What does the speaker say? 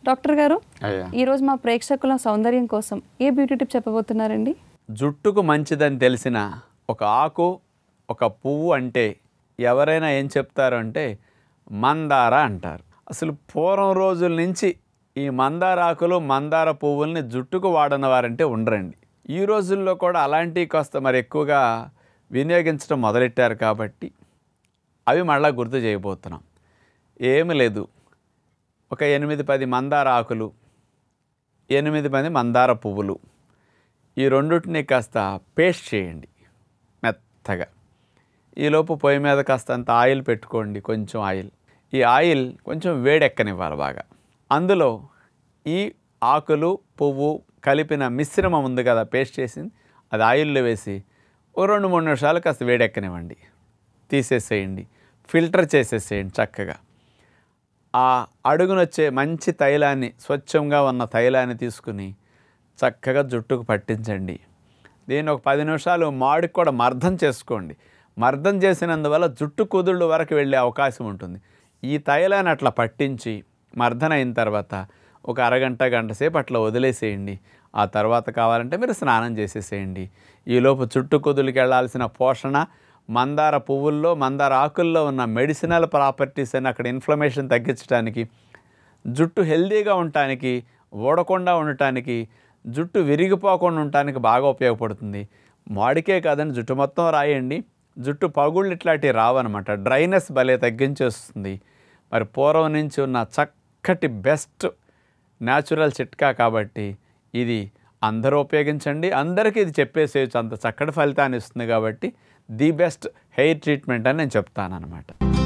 doctor గారు అయ్యా ఈరోజు మా ప్రేక్షకుల సౌందర్యం కోసం ఏ బ్యూటీ టిప్ చెప్పబోతున్నారండి జుట్టుకు మంచిదని తెలిసిన ఒక ఆకు ఒక పువ్వు అంటే ఎవరైనా ఏం చెప్తారు అంటే మందార అంటారు అసలు పూర్వం రోజుల నుంచి ఈ మందార ఆకులు మందార పువ్వుల్ని జుట్టుకు వాడని వారంటే ఉండరండి ఈ రోజుల్లో కూడా అలాంటివి కాస్త మరి ఎక్కువగా వినియోగించడం మొదలెట్టారు కాబట్టి అవి మళ్ళా గుర్తు చేయబోతున్నాం ఏమి లేదు ఒక ఎనిమిది పది మందార ఆకులు ఎనిమిది మంది మందార పువ్వులు ఈ రెండుటిని కాస్త పేస్ట్ చేయండి మెత్తగా ఈలోపు పొయ్యి మీద కాస్త అంత ఆయిల్ పెట్టుకోండి కొంచెం ఆయిల్ ఈ ఆయిల్ కొంచెం వేడెక్కనివ్వాలి బాగా అందులో ఈ ఆకులు పువ్వు కలిపిన మిశ్రమం ఉంది కదా పేస్ట్ చేసింది అది ఆయిల్లో వేసి ఓ రెండు మూడు నిమిషాలు కాస్త వేడెక్కనివ్వండి తీసేసేయండి ఫిల్టర్ చేసేసేయండి చక్కగా ఆ అడుగునొచ్చే మంచి తైలాన్ని స్వచ్ఛంగా ఉన్న తైలాన్ని తీసుకుని చక్కగా జుట్టుకు పట్టించండి దీన్ని ఒక పది నిమిషాలు మాడికి కూడా మర్దం చేసుకోండి మర్దం చేసినందువల్ల జుట్టు కుదుళ్ళు వరకు వెళ్ళే అవకాశం ఉంటుంది ఈ తైలాన్ని అట్లా పట్టించి మర్దన అయిన తర్వాత ఒక అరగంట గంట సేపు అట్లా వదిలేసేయండి ఆ తర్వాత కావాలంటే మీరు స్నానం చేసేసేయండి ఈలోపు చుట్టు కుదులకి వెళ్ళాల్సిన పోషణ మందార పువ్వుల్లో మందార ఆకుల్లో ఉన్న మెడిసినల్ ప్రాపర్టీస్ అని అక్కడ ఇన్ఫ్లమేషన్ తగ్గించడానికి జుట్టు హెల్దీగా ఉండటానికి ఊడకుండా ఉండటానికి జుట్టు విరిగిపోకుండా ఉండటానికి బాగా ఉపయోగపడుతుంది మాడికే కాదని జుట్టు మొత్తం రాయండి జుట్టు పగుళ్ళు ఇట్లాంటివి రావన్నమాట డ్రైనెస్ భలే తగ్గించేస్తుంది మరి పూర్వం నుంచి ఉన్న చక్కటి బెస్ట్ న్యాచురల్ చిట్కా కాబట్టి ఇది అందరూ ఉపయోగించండి అందరికీ ఇది చెప్పేసేయచ్చు అంత చక్కటి ఫలితాన్ని ఇస్తుంది కాబట్టి ది బెస్ట్ హెయిర్ ట్రీట్మెంట్ అని నేను చెప్తాను అనమాట